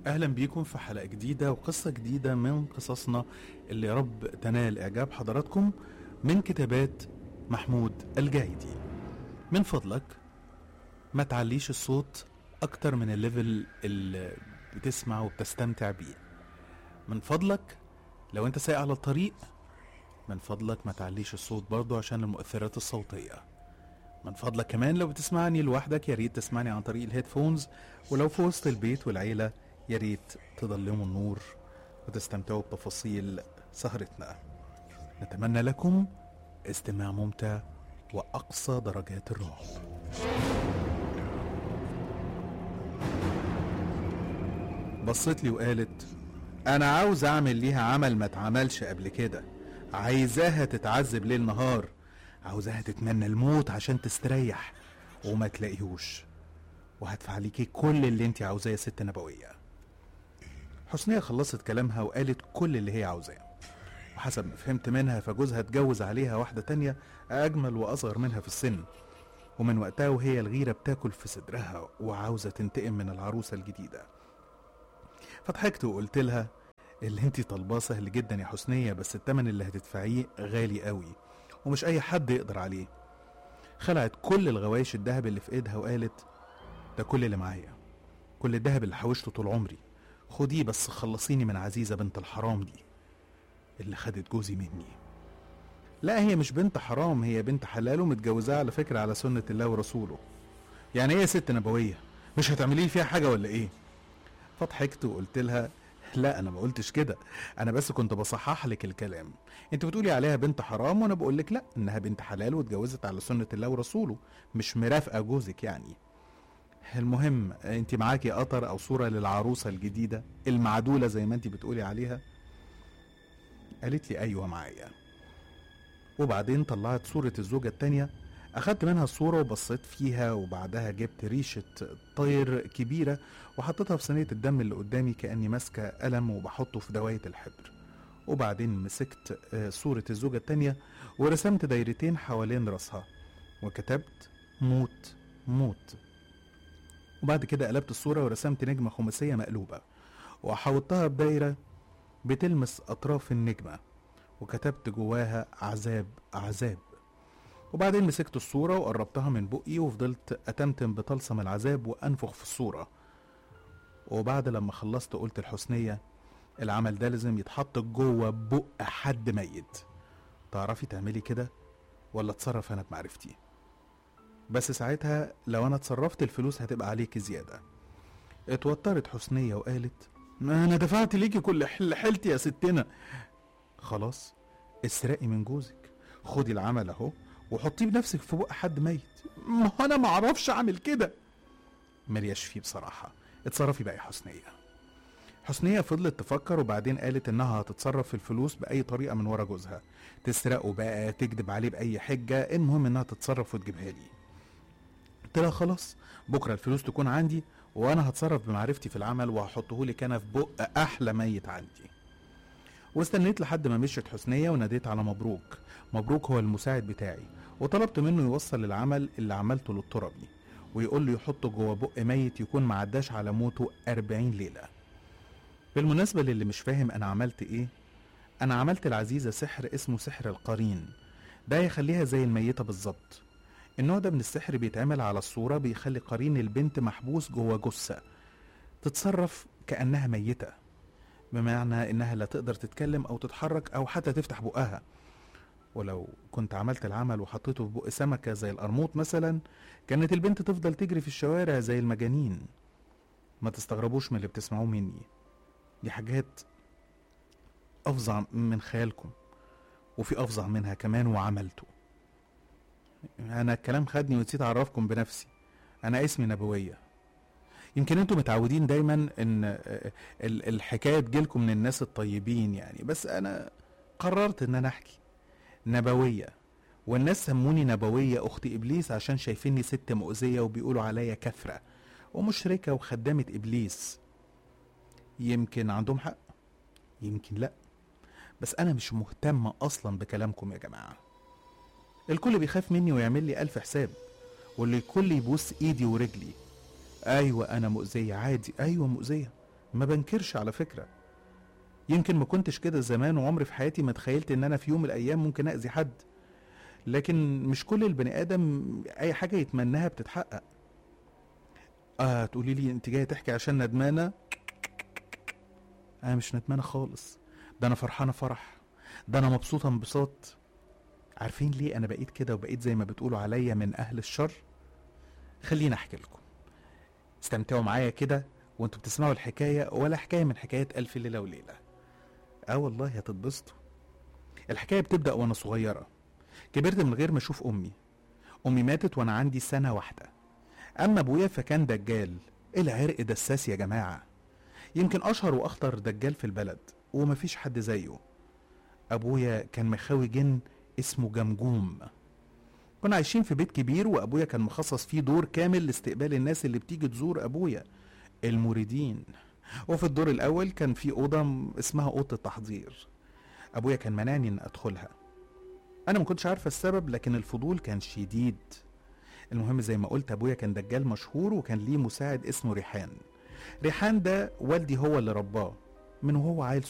اهلا بيكم في حلقه جديده وقصه جديده من قصصنا اللي يا رب تنال اعجاب حضراتكم من كتابات محمود الجاهدي من فضلك ما تعليش الصوت اكتر من الليفل اللي بتسمع وبتستمتع بيه من فضلك لو انت سايق على الطريق من فضلك ما تعليش الصوت برضو عشان المؤثرات الصوتيه من فضلك كمان لو بتسمعني لوحدك يا ريت تسمعني عن طريق الهيدفونز ولو في وسط البيت والعيلة يا ريت تضلموا النور وتستمتعوا بتفاصيل سهرتنا نتمنى لكم استماع ممتع وأقصى درجات الرعب بصت لي وقالت أنا عاوز أعمل ليها عمل ما اتعملش قبل كده عايزاها تتعذب ليل نهار عاوزاها تتمنى الموت عشان تستريح وما تلاقيهوش وهدفع ليكي كل اللي انت عاوزاه يا ست نبوية حسنية خلصت كلامها وقالت كل اللي هي عاوزاه وحسب ما فهمت منها فجوزها اتجوز عليها واحدة تانية أجمل وأصغر منها في السن ومن وقتها وهي الغيرة بتاكل في صدرها وعاوزة تنتقم من العروسة الجديدة فضحكت وقلت لها اللي انتي طالباه سهل جدا يا حسنية بس التمن اللي هتدفعيه غالي قوي ومش أي حد يقدر عليه خلعت كل الغوايش الذهب اللي في ايدها وقالت ده كل اللي معايا كل الذهب اللي حوشته طول عمري خديه بس خلصيني من عزيزة بنت الحرام دي اللي خدت جوزي مني لا هي مش بنت حرام هي بنت حلال ومتجوزاه على فكرة على سنة الله ورسوله يعني ايه ست نبوية مش هتعملي فيها حاجة ولا ايه فضحكت وقلت لها لا انا ما قلتش كده انا بس كنت بصحح لك الكلام انت بتقولي عليها بنت حرام وانا بقول لك لا انها بنت حلال واتجوزت على سنة الله ورسوله مش مرافقة جوزك يعني المهم انت معاكي قطر او صورة للعروسة الجديدة المعدولة زي ما انت بتقولي عليها قالت لي ايوه معايا وبعدين طلعت صورة الزوجة التانية أخدت منها الصورة وبصيت فيها وبعدها جبت ريشة طير كبيرة وحطيتها في صينية الدم اللي قدامي كأني ماسكة قلم وبحطه في دواية الحبر وبعدين مسكت آه، صورة الزوجة التانية ورسمت دايرتين حوالين راسها وكتبت موت موت وبعد كده قلبت الصورة ورسمت نجمة خماسية مقلوبة وحوطتها بدايرة بتلمس أطراف النجمة وكتبت جواها عذاب عذاب وبعدين مسكت الصورة وقربتها من بقي وفضلت أتمتم بطلسم العذاب وأنفخ في الصورة وبعد لما خلصت قلت الحسنية العمل ده لازم يتحط جوه بق حد ميت تعرفي تعملي كده ولا اتصرف أنا بمعرفتي بس ساعتها لو أنا اتصرفت الفلوس هتبقى عليكي زيادة اتوترت حسنية وقالت ما أنا دفعت ليكي كل حل حيلتي يا ستنا خلاص اسرقي من جوزك خدي العمل اهو وحطيه بنفسك في بق حد ميت ما هو انا ما اعرفش اعمل كده ملياش فيه بصراحه اتصرفي بقى يا حسنيه حسنيه فضلت تفكر وبعدين قالت انها هتتصرف في الفلوس باي طريقه من ورا جوزها تسرقه بقى تكذب عليه باي حجه المهم انها تتصرف وتجيبها لي قلت لها خلاص بكره الفلوس تكون عندي وانا هتصرف بمعرفتي في العمل وهحطه لك انا في بق احلى ميت عندي واستنيت لحد ما مشيت حسنية وناديت على مبروك مبروك هو المساعد بتاعي وطلبت منه يوصل العمل اللي عملته للتربي ويقول لي يحطه جوه بق ميت يكون معداش على موته 40 ليلة بالمناسبة للي مش فاهم أنا عملت إيه أنا عملت العزيزة سحر اسمه سحر القرين ده يخليها زي الميتة بالظبط النوع ده من السحر بيتعمل على الصورة بيخلي قرين البنت محبوس جوه جثة تتصرف كأنها ميتة بمعنى انها لا تقدر تتكلم او تتحرك او حتى تفتح بقها ولو كنت عملت العمل وحطيته في بق سمكة زي القرموط مثلا كانت البنت تفضل تجري في الشوارع زي المجانين ما تستغربوش من اللي بتسمعوه مني دي حاجات افظع من خيالكم وفي افظع منها كمان وعملته انا الكلام خدني ونسيت اعرفكم بنفسي انا اسمي نبويه يمكن انتوا متعودين دايما ان آه، ال- الحكايه تجيلكم من الناس الطيبين يعني بس انا قررت ان انا احكي نبويه والناس سموني نبويه اخت ابليس عشان شايفيني ست مؤذيه وبيقولوا عليا كفره ومشركه وخدامه ابليس يمكن عندهم حق يمكن لا بس انا مش مهتم اصلا بكلامكم يا جماعه الكل بيخاف مني ويعمل لي الف حساب واللي الكل يبوس ايدي ورجلي ايوه انا مؤذيه عادي ايوه مؤذيه ما بنكرش على فكرة يمكن ما كنتش كده زمان وعمري في حياتي ما تخيلت ان انا في يوم من الايام ممكن اذي حد لكن مش كل البني ادم اي حاجة يتمناها بتتحقق اه تقولي لي انت جاية تحكي عشان ندمانة انا مش ندمانة خالص ده انا فرحانة فرح ده انا مبسوطة انبساط عارفين ليه انا بقيت كده وبقيت زي ما بتقولوا عليا من اهل الشر خليني احكي لكم استمتعوا معايا كده وانتوا بتسمعوا الحكاية ولا حكاية من حكايات ألف ليلة وليلة اه والله هتتبسطوا الحكاية بتبدأ وأنا صغيرة كبرت من غير ما أشوف أمي أمي ماتت وأنا عندي سنة واحدة أما أبويا فكان دجال العرق دساس يا جماعة يمكن أشهر وأخطر دجال في البلد ومفيش حد زيه أبويا كان مخاوي جن اسمه جمجوم كنا عايشين في بيت كبير وأبويا كان مخصص فيه دور كامل لاستقبال الناس اللي بتيجي تزور أبويا المريدين وفي الدور الأول كان في أوضة م- اسمها أوضة التحضير أبويا كان منعني إن أدخلها أنا ما كنتش عارفة السبب لكن الفضول كان شديد المهم زي ما قلت أبويا كان دجال مشهور وكان ليه مساعد اسمه ريحان ريحان ده والدي هو اللي رباه من وهو عيل